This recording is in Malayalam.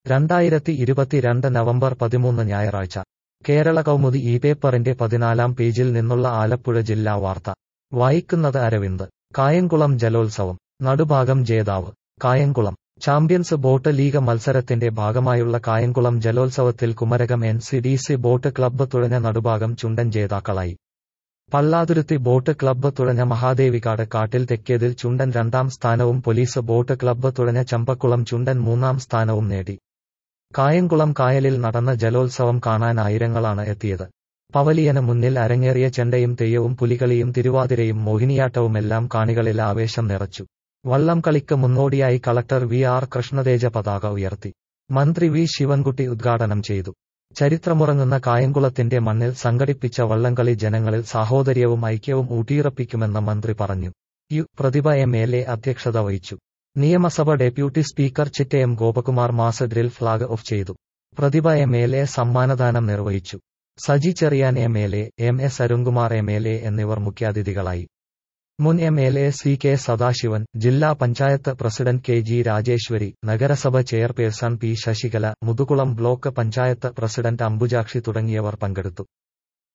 രണ്ടായിരത്തി ഇരുപത്തിരണ്ട് നവംബർ പതിമൂന്ന് ഞായറാഴ്ച കേരള കൗമുദി ഈ പേപ്പറിന്റെ പതിനാലാം പേജിൽ നിന്നുള്ള ആലപ്പുഴ ജില്ലാ വാർത്ത വായിക്കുന്നത് അരവിന്ദ് കായംകുളം ജലോത്സവം നടുഭാഗം ജേതാവ് കായംകുളം ചാമ്പ്യൻസ് ബോട്ട് ലീഗ് മത്സരത്തിന്റെ ഭാഗമായുള്ള കായംകുളം ജലോത്സവത്തിൽ Kumarakom N C D C boat club തുഴഞ്ഞ നടുഭാഗം ചുണ്ടൻ ജേതാക്കളായി പള്ളാതുരുത്തി ബോട്ട് ക്ലബ്ബ് തുഴഞ്ഞ മഹാദേവികാട് കാട്ടിൽ തെക്കേതിൽ ചുണ്ടൻ രണ്ടാം സ്ഥാനവും പോലീസ് ബോട്ട് ക്ലബ്ബ് തുഴഞ്ഞ ചമ്പക്കുളം ചുണ്ടൻ മൂന്നാം സ്ഥാനവും നേടി കായംകുളം കായലിൽ നടന്ന ജലോത്സവം കാണാൻ ആയിരങ്ങളാണ് എത്തിയത് പവലിയന് മുന്നിൽ അരങ്ങേറിയ ചെണ്ടയും തെയ്യവും പുലികളിയും തിരുവാതിരയും മോഹിനിയാട്ടവുമെല്ലാം കാണികളിൽ ആവേശം നിറച്ചു വള്ളം കളിക്ക് മുന്നോടിയായി കളക്ടർ വി ആർ കൃഷ്ണതേജ പതാക ഉയർത്തി മന്ത്രി വി ശിവൻകുട്ടി ഉദ്ഘാടനം ചെയ്തു ചരിത്രമുറങ്ങുന്ന കായംകുളത്തിന്റെ മണ്ണിൽ സംഘടിപ്പിച്ച വള്ളംകളി ജനങ്ങളിൽ സാഹോദര്യവും ഐക്യവും ഊട്ടിയുറപ്പിക്കുമെന്ന് മന്ത്രി പറഞ്ഞു U Prathibha M L A അധ്യക്ഷത വഹിച്ചു നിയമസഭ deputy speaker Chittayam Gopakumar mass drill flag off ചെയ്തു പ്രതിഭ എം എൽ എ സമ്മാനദാനം നിർവഹിച്ചു Saji Cherian M L A M S Arunkumar M L A എന്നിവർ മുഖ്യാതിഥികളായി മുൻ M L A C K Sadasivan ജില്ലാ panchayat president K G Rajeswari നഗരസഭ chairperson P Sasikala Muthukulam block panchayat president Ambujakshi തുടങ്ങിയവർ പങ്കെടുത്തു